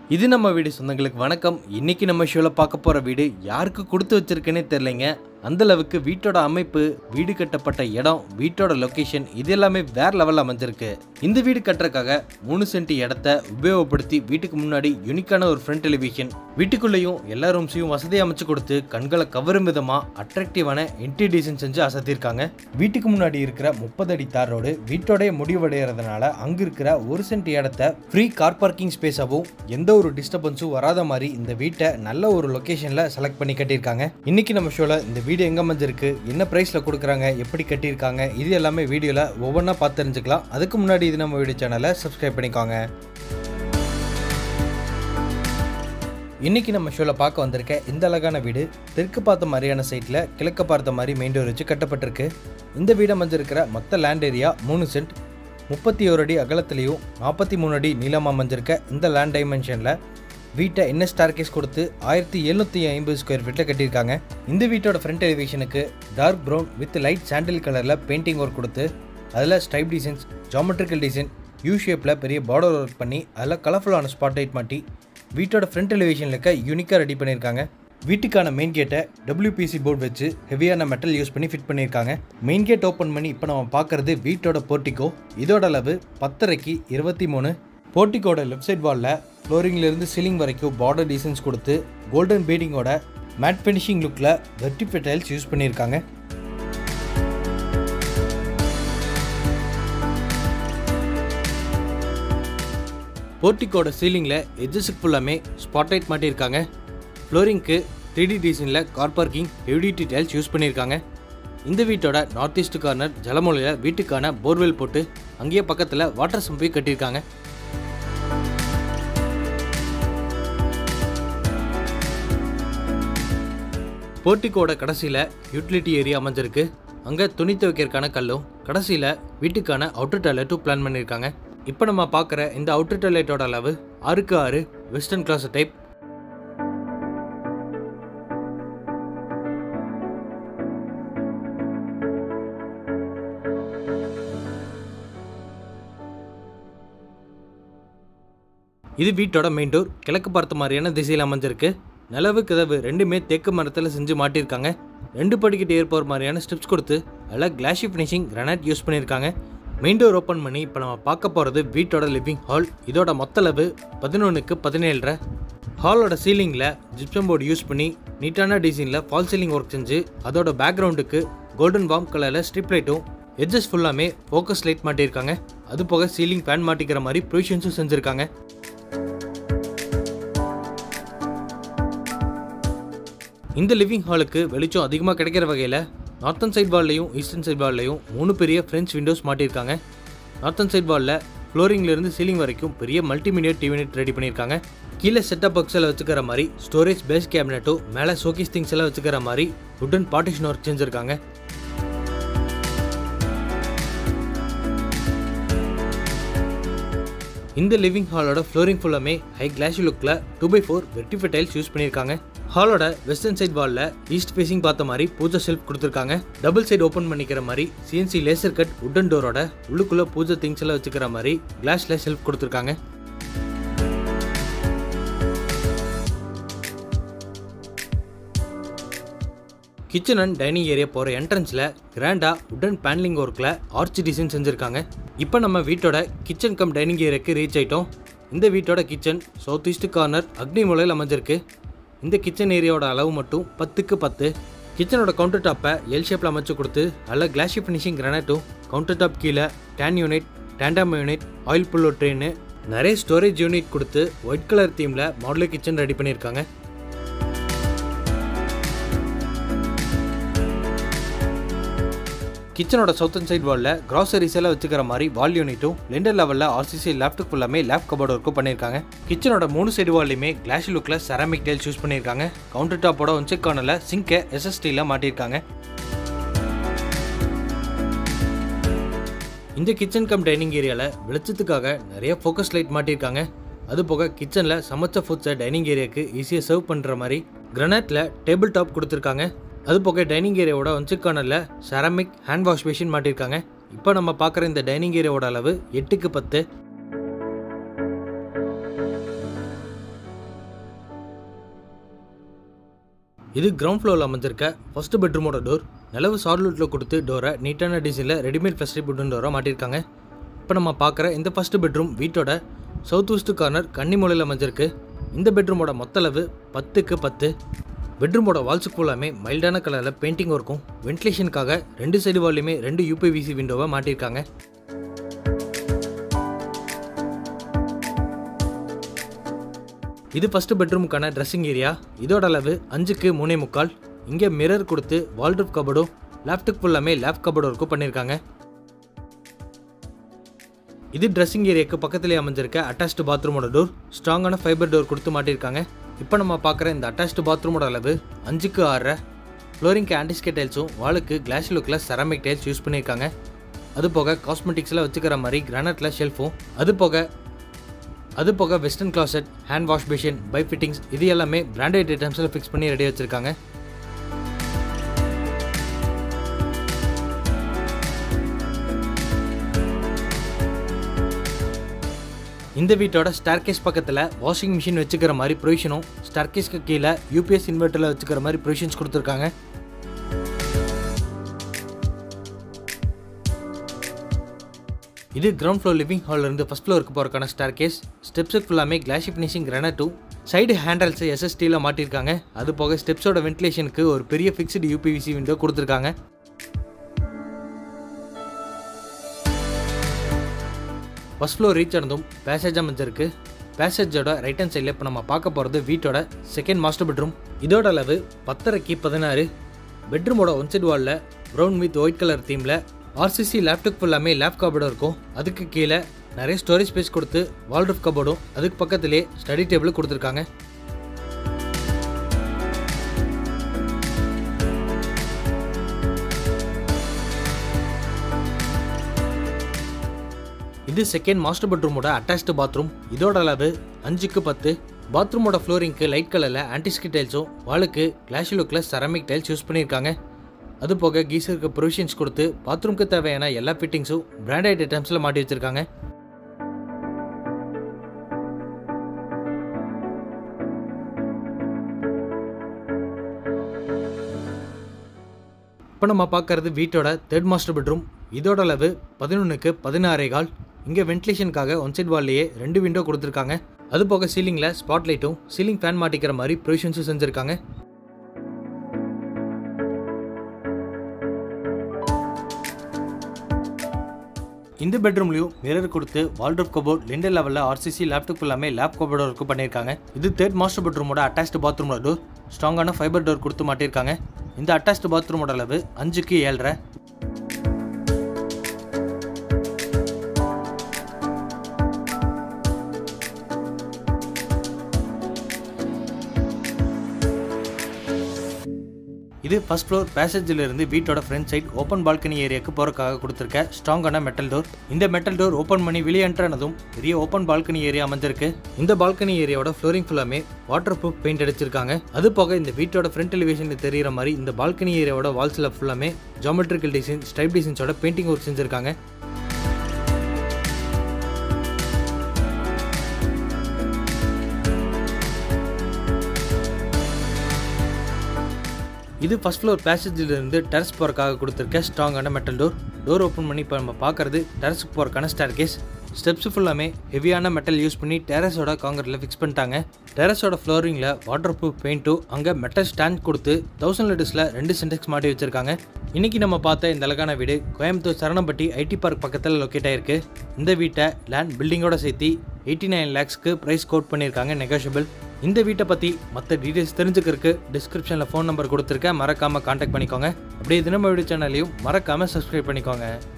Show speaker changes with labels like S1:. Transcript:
S1: இது நம்ம வீடு சொந்தங்களுக்கு வணக்கம் இன்னைக்கு நம்ம ஷோவில் பார்க்க போகிற வீடு யாருக்கு கொடுத்து வச்சிருக்குன்னே தெரிலங்க அந்த அளவுக்கு வீட்டோட அமைப்பு வீடு கட்டப்பட்ட இடம் வீட்டோட லொகேஷன் இது எல்லாமே வேற லெவலில் அமைஞ்சிருக்கு இந்த வீடு கட்டுறதுக்காக மூணு சென்ட் இடத்த உபயோகப்படுத்தி வீட்டுக்கு முன்னாடி யூனிக்கான ஒரு ஃப்ரண்ட் டெலிவிஷன் வீட்டுக்குள்ளேயும் எல்லா ரூம்ஸையும் வசதி அமைச்சு கொடுத்து கண்களை கவரும் விதமாக அட்ராக்டிவான என்டி டிசைன் செஞ்சு அசத்திருக்காங்க வீட்டுக்கு முன்னாடி இருக்கிற முப்பது அடி தார் ரோடு வீட்டோடைய முடிவடைகிறதுனால அங்கே இருக்கிற ஒரு சென்ட் இடத்த ஃப்ரீ கார் பார்க்கிங் ஸ்பேஸாகவும் எந்த ஒரு டிஸ்டர்பன்ஸும் வராத மாதிரி இந்த வீட்டை நல்ல ஒரு லொகேஷனில் செலக்ட் பண்ணி கட்டியிருக்காங்க இன்னைக்கு நம்ம ஷோவில் இந்த வீடு எங்கே அமைஞ்சிருக்கு என்ன ப்ரைஸில் கொடுக்குறாங்க எப்படி கட்டியிருக்காங்க இது எல்லாமே வீடியோவில் ஒவ்வொன்றா பார்த்து தெரிஞ்சுக்கலாம் அதுக்கு முன்னாடி இது நம்ம வீடியோ சேனலை சப்ஸ்கிரைப் பண்ணிக்கோங்க இன்னைக்கு நம்ம ஷோவில் பார்க்க வந்திருக்க இந்த அழகான வீடு தெற்கு பார்த்த மாதிரியான சைட்டில் கிழக்க பார்த்த மாதிரி மெயின் டோர் வச்சு கட்டப்பட்டிருக்கு இந்த வீடு அமைஞ்சிருக்கிற மொத்த லேண்ட் ஏரியா மூணு சென்ட் முப்பத்தி ஒரு அடி அகலத்துலேயும் நாற்பத்தி மூணு அடி நீளம் அமைஞ்சிருக்க இந்த லேண்ட் டைமென்ஷனில் வீட்டை என்ன ஸ்டார்கேஸ் கொடுத்து ஆயிரத்தி எழுநூற்றி ஐம்பது ஸ்கொயர் ஃபீட்டில் கட்டியிருக்காங்க இந்த வீட்டோட ஃப்ரண்ட் எலிவேஷனுக்கு dark brown with light sandal கலரில் பெயிண்டிங் ஒர்க் கொடுத்து அதில் stripe designs geometrical design U ஷேப்பில் பெரிய பார்டர் ஒர்க் பண்ணி அதில் கலர்ஃபுல்லான ஸ்பாட் லைட் மாட்டி வீட்டோட ஃப்ரண்ட் எலிவேஷனில் இருக்க யூனிக்காக ரெடி பண்ணியிருக்காங்க வீட்டுக்கான மெயின் கேட்டை WPC போர்டு வச்சு ஹெவியான மெட்டல் யூஸ் பண்ணி ஃபிட் பண்ணியிருக்காங்க மெயின் கேட் ஓப்பன் பண்ணி இப்போ நம்ம பார்க்குறது வீட்டோட போர்ட்டிகோ இதோட அளவு பத்தரைக்கு இருபத்தி மூணு போர்ட்டிகோட லெஃப்ட் சைட் வாலில் ஃப்ளோரிங்லேருந்து சீலிங் வரைக்கும் பார்டர் டிசைன்ஸ் கொடுத்து கோல்டன் பீடிங்கோட மேட் ஃபினிஷிங் லுக்கில் வெர்டிஃபை டைல்ஸ் யூஸ் பண்ணியிருக்காங்க போர்ட்டிக்கோட சீலிங்கில் எட்ஜஸுக்கு ஃபுல்லாமே ஸ்பாட்லைட் மாட்டியிருக்காங்க ஃப்ளோரிங்க்கு த்ரீ டி டிசைனில் car parking heavy duty tiles use பண்ணியிருக்காங்க இந்த வீட்டோட நார்த் ஈஸ்ட் கார்னர் ஜலமொழியில் வீட்டுக்கான போர்வெல் போட்டு அங்கேயே பக்கத்தில் வாட்டர் சம்பையும் கட்டியிருக்காங்க போர்ட்டிக்கோட கடைசியில் யூட்டிலிட்டி ஏரியா அமைஞ்சிருக்கு அங்கே துணி துவைக்கிறதுக்கான கல்லும் கடைசியில் வீட்டுக்கான அவுட்டர் டாய்லெட்டும் பிளான் பண்ணியிருக்காங்க இப்போ நம்ம பார்க்குற இந்த அவுட்டர் டாய்லெட்டோட அளவு ஆறுக்கு ஆறு வெஸ்டர்ன் கிளாஸ் டைப் இது வீட்டோட மெயின் டோர் கிழக்கு பார்த்த மாதிரியான திசையில் அமைஞ்சிருக்கு நிலவு கதவு ரெண்டுமே தேக்கு மரத்தில் செஞ்சு மாட்டியிருக்காங்க ரெண்டு படிக்கட்டு ஏற் போகிற மாதிரியான ஸ்டெப்ஸ் கொடுத்து அதில் கிளாஷி ஃபினிஷிங் கிரானைட் யூஸ் பண்ணியிருக்காங்க மெயின் டோர் ஓப்பன் பண்ணி இப்போ நம்ம பார்க்க போகிறது வீட்டோட லிவிங் ஹால் இதோட மொத்த அளவு பதினொன்றுக்கு பதினேழரை ஹாலோட சீலிங்கில் ஜிப்சம் போர்டு யூஸ் பண்ணி நீட்டான டிசைனில் ஃபால் சீலிங் ஒர்க் செஞ்சு அதோட பேக்ரவுண்டுக்கு கோல்டன் வார்ம் கலரில் ஸ்ட்ரிப் லைட்டும் எட்ஜஸ் ஃபுல்லாமே ஃபோக்கஸ் லைட் மாட்டியிருக்காங்க அது போக சீலிங் ஃபேன் மாட்டிக்கிற மாதிரி ப்ரொவிஷன்ஸும் செஞ்சுருக்காங்க இந்த லிவிங் ஹாலுக்கு வெளிச்சம் அதிகமாக கிடைக்கிற வகையில் நார்த்தன் சைட் வால்லையும் ஈஸ்டர்ன் சைட் வால்லையும் மூணு பெரிய ஃப்ரெஞ்ச் விண்டோஸ் மாட்டியிருக்காங்க நார்த்தன் சைட் வாலில் ஃப்ளோரிங்லேருந்து சீலிங் வரைக்கும் பெரிய மல்டிமீடியா டிவி நெட் ரெடி பண்ணியிருக்காங்க கீழே செட்டப் பாக்ஸ் எல்லாம் வச்சுக்கிற மாதிரி ஸ்டோரேஜ் பேஸ் கேபினட்டும் மேலே ஷோகேஸ் திங்ஸ் எல்லாம் வச்சுக்கிற மாதிரி உட்டன் பார்ட்டிஷன் ஒர்க் செஞ்சுருக்காங்க இந்த லிவிங் ஹாலோட ஃப்ளோரிங் ஃபுல்லாமே ஹை கிளாஷி லுக்கில் டூ பை ஃபோர் வெர்டிஃபை டைல்ஸ் யூஸ் பண்ணியிருக்காங்க ஹாலோட வெஸ்டர்ன் சைட் வாலில் ஈஸ்ட் ஃபேசிங் பார்த்த மாதிரி பூஜை ஷெல்ஃப் கொடுத்துருக்காங்க டபுள் சைடு ஓப்பன் பண்ணிக்கிற மாதிரி சிஎன்சி லேசர் கட் உட்டன் டோரோட உள்ளுக்குள்ளே பூஜை திங்ஸ் எல்லாம் வச்சுக்கிற மாதிரி கிளாஸில் ஷெல்ஃப் கொடுத்துருக்காங்க கிச்சன் அண்ட் டைனிங் ஏரியா போகிற என்ட்ரன்ஸில் கிராண்டாக உடன் பேனலிங் ஒர்க்கில் ஆர்ச் டிசைன் செஞ்சுருக்காங்க இப்போ நம்ம வீட்டோட கிச்சன் கம் டைனிங் ஏரியாக்கு ரீச் ஆயிட்டோம் இந்த வீட்டோட கிச்சன் சவுத் ஈஸ்ட் கார்னர் அக்னி மூலையில் அமைஞ்சிருக்கு இந்த கிச்சன் ஏரியாவோட அளவு மட்டும் பத்துக்கு பத்து கிச்சனோட கவுண்டர் டாப்பை எல் ஷேப்பில் அமைச்சு கொடுத்து நல்ல கிளாஷி ஃபினிஷிங் கிரானைட்டும் கவுண்டர் டாப் கீழே டேன் unit tandem unit oil pullout ட்ரெயின் நிறைய ஸ்டோரேஜ் யூனிட் கொடுத்து white colour theme modular kitchen ready பண்ணியிருக்காங்க கிச்சனோட சவுத்தன் சைட் வாலில் கிராசரிஸ் எல்லாம் வச்சுக்கிற மாதிரி வால் யூனிட்டும் லெண்டர் லெவலில் ஆர்சிசி லேப்டாப் ஃபுல்லாமே லேப் கபோர்டு ஒர்க்கும் பண்ணியிருக்காங்க கிச்சனோட மூணு சைடு வால்லையுமே கிளாஸ் லுக்கில் செராமிக் டைல்ஸ் யூஸ் பண்ணியிருக்காங்க கவுண்டர் டாப்போட ஒன்செக் கார்னரில் சிங்கை எஸ்எஸ்டியில் மாட்டியிருக்காங்க இந்த கிச்சன் கம் டைனிங் ஏரியாவில் வெளிச்சத்துக்காக நிறைய ஃபோக்கஸ் லைட் மாட்டியிருக்காங்க அது போக கிச்சனில் சமைச்ச ஃபுட்ஸை டைனிங் ஏரியாவுக்கு ஈஸியாக சர்வ் பண்ணுற மாதிரி கிரனைட்டில் டேபிள் டாப் கொடுத்துருக்காங்க அது போக டைனிங் ஏரியாவோட ஒன்சுக்கானல செராமிக் ஹேண்ட் வாஷ் மிஷின் மாட்டியிருக்காங்க இப்போ நம்ம பார்க்குற இந்த டைனிங் ஏரியாவோட அளவு எட்டுக்கு பத்து இது கிரவுண்ட் ஃப்ளோரில் அமைஞ்சிருக்க ஃபர்ஸ்ட் பெட்ரூமோட டோர் நிலவு சார்லூட்டில் கொடுத்து டோரை நீட்டான டிசைனில் ரெடிமேட் ஃபெஸ்டிவ் பெட்ரூம் டோராக மாட்டியிருக்காங்க இப்போ நம்ம பார்க்குற இந்த ஃபர்ஸ்ட் பெட்ரூம் வீட்டோட சவுத் வெஸ்ட் கார்னர் கன்னி மூலையில் அமைஞ்சிருக்கு இந்த பெட்ரூமோட மொத்த அளவு பத்துக்கு பத்து பெட்ரூமோட வால்ஸுக்கு ஃபுல்லாமே மைல்டான கலரில் பெயிண்டிங் இருக்கும் வென்டிலேஷனுக்காக ரெண்டு சைடு வால்லையுமே ரெண்டு யூபிவிசி விண்டோவை மாட்டியிருக்காங்க இது ஃபர்ஸ்ட் பெட்ரூமுக்கான ட்ரெஸ்ஸிங் ஏரியா இதோட அளவு அஞ்சுக்கு மூணே முக்கால் இங்கே மிரர் கொடுத்து வால்ட்ரூப் கபடும் லேப்டுக்கு ஃபுல்லாமே லேப் கபோர்டு ஒர்க்கும் பண்ணியிருக்காங்க இது ட்ரெஸ்ஸிங் ஏரியாவுக்கு பக்கத்துலேயே அமைஞ்சிருக்க அட்டாச்டு பாத்ரூமோட டோர் ஸ்ட்ராங்கான ஃபைபர் டோர் கொடுத்து மாட்டியிருக்காங்க இப்போ நம்ம பார்க்குற இந்த அட்டாச்டு பாத்ரூமோட அளவு அஞ்சுக்கு ஆறரை ஃப்ளோரிங்க்கு ஆன்டிஸ்கே டைல்ஸும் வாலுக்கு கிளாஸ் லுக்கில் செராமிக் டைல்ஸ் யூஸ் பண்ணியிருக்காங்க அது போக காஸ்மெட்டிக்ஸில் வச்சுக்கிற மாதிரி கிரானைட்டில் ஷெல்ஃபும் அது போக அது போக western closet hand wash basin பை ஃபிட்டிங்ஸ் இது எல்லாமே பிராண்டட் ஐட்டம்ஸில் ஃபிக்ஸ் பண்ணி ரெடி வச்சுருக்காங்க இந்த வீட்டோட ஸ்டார்கேஸ் பக்கத்தில் வாஷிங் மிஷின் வச்சுக்கிற மாதிரி ப்ரொவிஷனும் ஸ்டார்கேஸ்க்கு கீழே யூபிஎஸ் இன்வெர்ட்டரில் வச்சுக்கிற மாதிரி ப்ரொவிஷன்ஸ் கொடுத்துருக்காங்க இது கிரவுண்ட் ஃப்ளோர் லிவிங் ஹாலில் இருந்து ஃபஸ்ட் ஃப்ளோருக்கு போகிறக்கான ஸ்டார் கேஸ் ஸ்டெப்ஸுக்கு ஃபுல்லாமே கிளாஷி ஃபினிஷிங் கிரானட்டும் சைடு ஹேண்டல்ஸை எஸ்எஸ்டியில் மாட்டியிருக்காங்க அது போக ஸ்டெப்ஸோட வென்டிலேஷனுக்கு ஒரு பெரிய ஃபிக்ஸ்டு யூபிவிசி விண்டோ கொடுத்துருக்காங்க ஃபஸ்ட் ஃப்ளோர் ரீச் ஆனதும் பேசேஜ் அமைஞ்சிருக்கு பேசேஜோட ரைட் ஹேண்ட் சைடில் இப்போ நம்ம பார்க்க போகிறது வீட்டோட செகண்ட் மாஸ்டர் பெட்ரூம் இதோட அளவு பத்தரைக்கு பதினாறு பெட்ரூமோட ஒன் சைடு வாலில் ப்ரௌன் வித் ஒயிட் கலர் தீமில் ஆர்சிசி லேப்டாப் ஃபுல்லாமே லேப் கபோர்டும் இருக்கும் அதுக்கு கீழே நிறைய ஸ்டோரேஜ் ஸ்பேஸ் கொடுத்து வால்ரூஃப் கபோர்டும் அதுக்கு பக்கத்துலேயே ஸ்டடி டேபிளும் கொடுத்துருக்காங்க இது செகண்ட் மாஸ்டர் பெட்ரூமோட அட்டாச்டு பாத்ரூம் இதோட அளவு அஞ்சுக்கு பத்து பாத்ரூமோட ஃப்ளோரிங்க்கு லைட் கலரில் ஆன்டிஸ்கி டைல்ஸும் வாலுக்கு கிளாஷி லுக்கில் செராமிக் டைல்ஸ் யூஸ் பண்ணியிருக்காங்க அது போக கீசருக்கு ப்ரொவிஷன்ஸ் கொடுத்து பாத்ரூம்க்கு தேவையான எல்லா ஃபிட்டிங்ஸும் பிராண்டட் ஐட்டம்ஸில் மாட்டி வச்சிருக்காங்க இப்போ நம்ம பார்க்கறது வீட்டோட தேர்ட் மாஸ்டர் பெட்ரூம் இதோட அளவு பதினொன்றுக்கு பதினாறே கால் இங்கே வென்டிலேஷனுக்காக ஒன் சைட் வால்லையே ரெண்டு விண்டோ கொடுத்துருக்காங்க அது போக சீலிங்கில் ஸ்பாட் லைட்டும் சீலிங் ஃபேன் மாட்டிக்கிற மாதிரி ப்ரொவிஷன்ஸும் செஞ்சுருக்காங்க இந்த பெட்ரூம்லையும் மிரர் கொடுத்து வால்ட்ரோப் கபோர்ட் லிண்டர் லெவலில் ஆர்சிசி லேப்டாப் எல்லாமே லேப் கபோர்டு ஒர்க் பண்ணியிருக்காங்க இது தேர்ட் மாஸ்டர் பெட்ரூமோட அட்டாச்டு பாத்ரூமோட டோர் ஸ்ட்ராங்கான ஃபைபர் டோர் கொடுத்து மாட்டியிருக்காங்க இந்த அட்டாச்டு பாத்ரூமோட அளவு அஞ்சுக்கு ஏழரை இது ஃபர்ஸ்ட் ஃப்ளோர் பேசேஜில் இருந்து வீட்டோட ஃப்ரண்ட் சைட் ஓப்பன் பால்கனி ஏரியாவுக்கு போகிறக்காக கொடுத்துருக்க ஸ்ட்ராங்கான மெட்டல் டோர் இந்த மெட்டல் டோர் ஓப்பன் பண்ணி வெளியே என்ட்ரானதும் பெரிய ஓப்பன் பால்கனி ஏரியா அமைஞ்சிருக்கு இந்த பால்கனி ஏரியாவோட ஃப்ளோரிங் ஃபுல்லாமே வாட்டர் ப்ரூஃப் பெயிண்ட் அடிச்சிருக்காங்க அது போக இந்த வீட்டோட ஃப்ரண்ட் எலிவேஷனில் தெரியிற மாதிரி இந்த பால்கனி ஏரியாவோட வால்ஸில் ஃபுல்லாமே ஜாமெட்ரிக்கல் டிசைன் ஸ்டைப் டிசைன்ஸோட பெயிண்டிங் ஒர்க் செஞ்சுருக்காங்க இது ஃபர்ஸ்ட் ஃப்ளோர் பேசேஜிலிருந்து டெரஸ் போகிறக்காக கொடுத்துருக்க ஸ்ட்ராங்கான மெட்டல் டோர் டோர் ஓப்பன் பண்ணி இப்போ நம்ம பார்க்குறது டெரஸுக்கு போகிறக்கான ஸ்டார் கேஸ் ஸ்டெப்ஸ் ஃபுல்லாமே ஹெவியான மெட்டல் யூஸ் பண்ணி டெரஸோட காங்கிரீட்டில் ஃபிக்ஸ் பண்ணிட்டாங்க டெரஸோட ஃப்ளோரிங்கில் வாட்டர் ப்ரூஃப் பெயிண்ட்டும் அங்கே மெட்டல் ஸ்டாண்ட் கொடுத்து தௌசண்ட் லிட்டர்ஸில் ரெண்டு சின்டெக்ஸ் மாட்டி வச்சிருக்காங்க இன்றைக்கி நம்ம பார்த்த இந்த அழகான வீடு கோயம்புத்தூர் சரணப்பட்டி ஐடி பார்க் பக்கத்தில் லொக்கேட் ஆயிருக்கு இந்த வீட்டை லேண்ட் பில்டிங்கோட சேர்த்து எயிட்டி நைன் லேக்ஸ்க்கு ப்ரைஸ் கோட் பண்ணியிருக்காங்க நெகோஷியபிள் இந்த வீட்டை பற்றி மற்ற டீட்டெயில்ஸ் தெரிஞ்சுக்கிறதுக்கு டிஸ்கிரிப்ஷனில் ஃபோன் நம்பர் கொடுத்துருக்கேன் மறக்காமல் காண்டாக்ட் பண்ணிக்கோங்க அப்படியே தினம வீடியோ சேனலையும் மறக்காமல் சப்ஸ்கிரைப் பண்ணிக்கோங்க